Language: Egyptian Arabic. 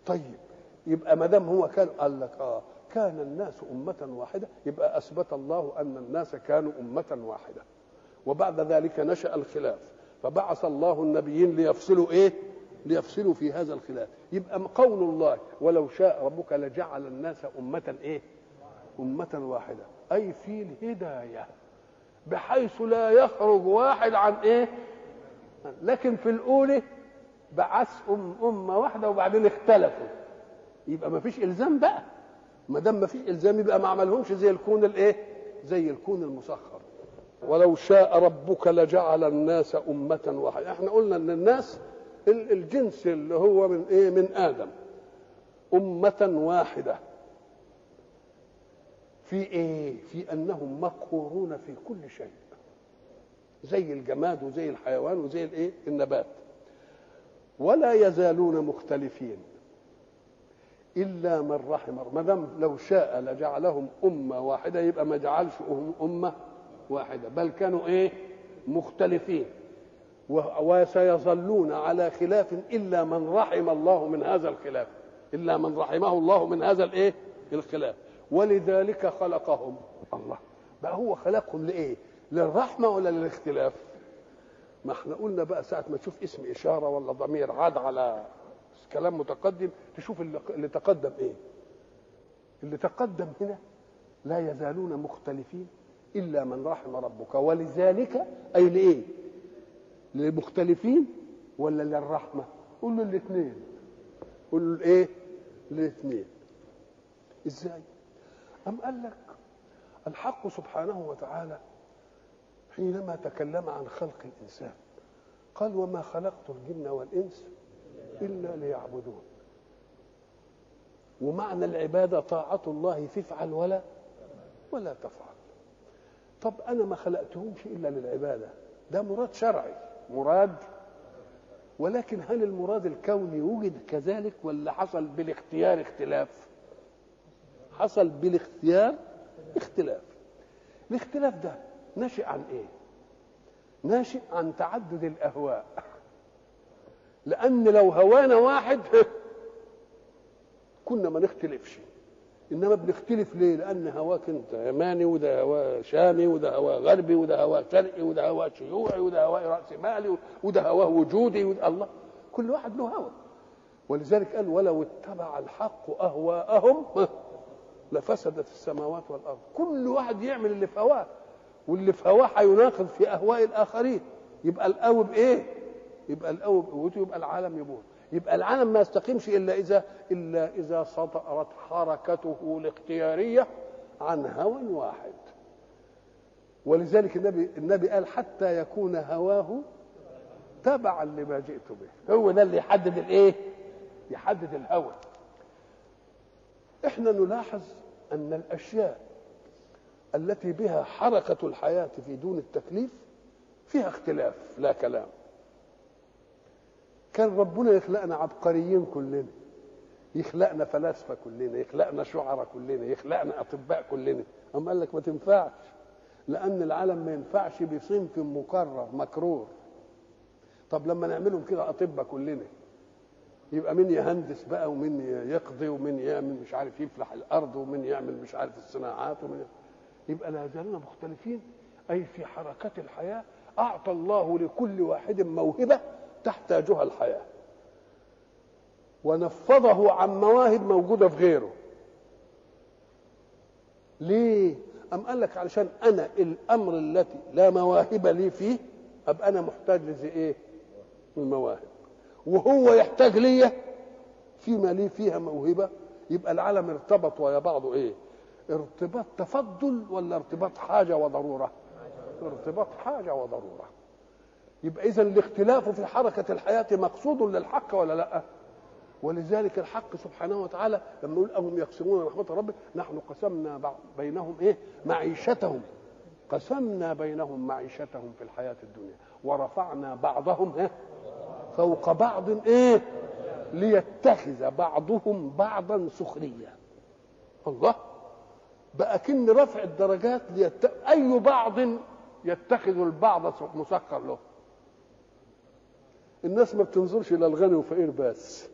طيب يبقى ما دام هو كان قال لك اه كان الناس أمة واحدة يبقى أثبت الله أن الناس كانوا أمة واحدة وبعد ذلك نشأ الخلاف فبعث الله النبيين ليفصلوا إيه؟ ليفصلوا في هذا الخلاف يبقى قول الله ولو شاء ربك لجعل الناس أمة إيه؟ أمة واحدة أي في الهداية بحيث لا يخرج واحد عن إيه؟ لكن في الأولى بعث أم أمة واحدة وبعدين اختلفوا يبقى ما فيش إلزام بقى ما دام ما فيش إلزام يبقى ما عملهمش زي الكون الإيه؟ زي الكون المسخر ولو شاء ربك لجعل الناس أمة واحدة احنا قلنا ان الناس الجنس اللي هو من ايه من آدم أمة واحدة في ايه في انهم مقهورون في كل شيء زي الجماد وزي الحيوان وزي الايه النبات ولا يزالون مختلفين الا من رحم ما دام لو شاء لجعلهم امه واحده يبقى ما جعلش امه واحده بل كانوا ايه مختلفين وسيظلون على خلاف الا من رحم الله من هذا الخلاف الا من رحمه الله من هذا الايه الخلاف ولذلك خلقهم الله بقى هو خلقهم لايه للرحمه ولا للاختلاف ما احنا قلنا بقى ساعه ما تشوف اسم اشاره ولا ضمير عاد على كلام متقدم تشوف اللي, اللي تقدم ايه اللي تقدم هنا لا يزالون مختلفين الا من رحم ربك ولذلك اي لايه للمختلفين ولا للرحمه قول له الاثنين قول له ايه الاثنين ازاي أم قال لك الحق سبحانه وتعالى حينما تكلم عن خلق الإنسان قال وما خلقت الجن والإنس إلا ليعبدون ومعنى العبادة طاعة الله تفعل ولا ولا تفعل طب أنا ما خلقتهمش إلا للعبادة ده مراد شرعي مراد ولكن هل المراد الكوني وجد كذلك ولا حصل بالاختيار اختلاف حصل بالاختيار اختلاف الاختلاف ده ناشئ عن ايه ناشئ عن تعدد الاهواء لان لو هوانا واحد كنا ما نختلفش انما بنختلف ليه لان هواك انت يماني وده هوا شامي وده هوا غربي وده هوا شرقي وده هوا شيوعي وده هوا راسمالي وده هوا وجودي وده الله كل واحد له هوى ولذلك قال ولو اتبع الحق اهواءهم لفسدت السماوات والارض كل واحد يعمل اللي في هواه واللي في هواه هيناقض في اهواء الاخرين يبقى القوي بايه يبقى القوي بقوته يبقى العالم يبوظ يبقى العالم ما يستقيمش الا اذا الا اذا سطرت حركته الاختياريه عن هوى واحد ولذلك النبي النبي قال حتى يكون هواه تبعا لما جئت به هو ده اللي يحدد الايه يحدد الهوى احنا نلاحظ ان الاشياء التي بها حركه الحياه في دون التكليف فيها اختلاف لا كلام كان ربنا يخلقنا عبقريين كلنا يخلقنا فلاسفه كلنا يخلقنا شعراء كلنا يخلقنا اطباء كلنا اما قال لك ما تنفعش لان العالم ما ينفعش بصنف مكرر مكرور طب لما نعملهم كده اطباء كلنا يبقى مين يهندس بقى ومين يقضي ومين يعمل مش عارف يفلح الارض ومين يعمل مش عارف الصناعات ومين يبقى لا زالنا مختلفين اي في حركات الحياه اعطى الله لكل واحد موهبه تحتاجها الحياه ونفضه عن مواهب موجوده في غيره ليه ام قال لك علشان انا الامر التي لا مواهب لي فيه ابقى انا محتاج لزي ايه المواهب وهو يحتاج ليا فيما لي فيها موهبه يبقى العالم ارتبط ويا بعضه ايه ارتباط تفضل ولا ارتباط حاجه وضروره ارتباط حاجه وضروره يبقى اذا الاختلاف في حركه الحياه مقصود للحق ولا لا ولذلك الحق سبحانه وتعالى لما يقول أهم يقسمون رحمة ربك نحن قسمنا بينهم إيه معيشتهم قسمنا بينهم معيشتهم في الحياة الدنيا ورفعنا بعضهم إيه فوق بعض إيه ليتخذ بعضهم بعضا سخريا الله بقى كن رفع الدرجات ليت... أي بعض يتخذ البعض مسخر له الناس ما بتنظرش الى الغني وفقير بس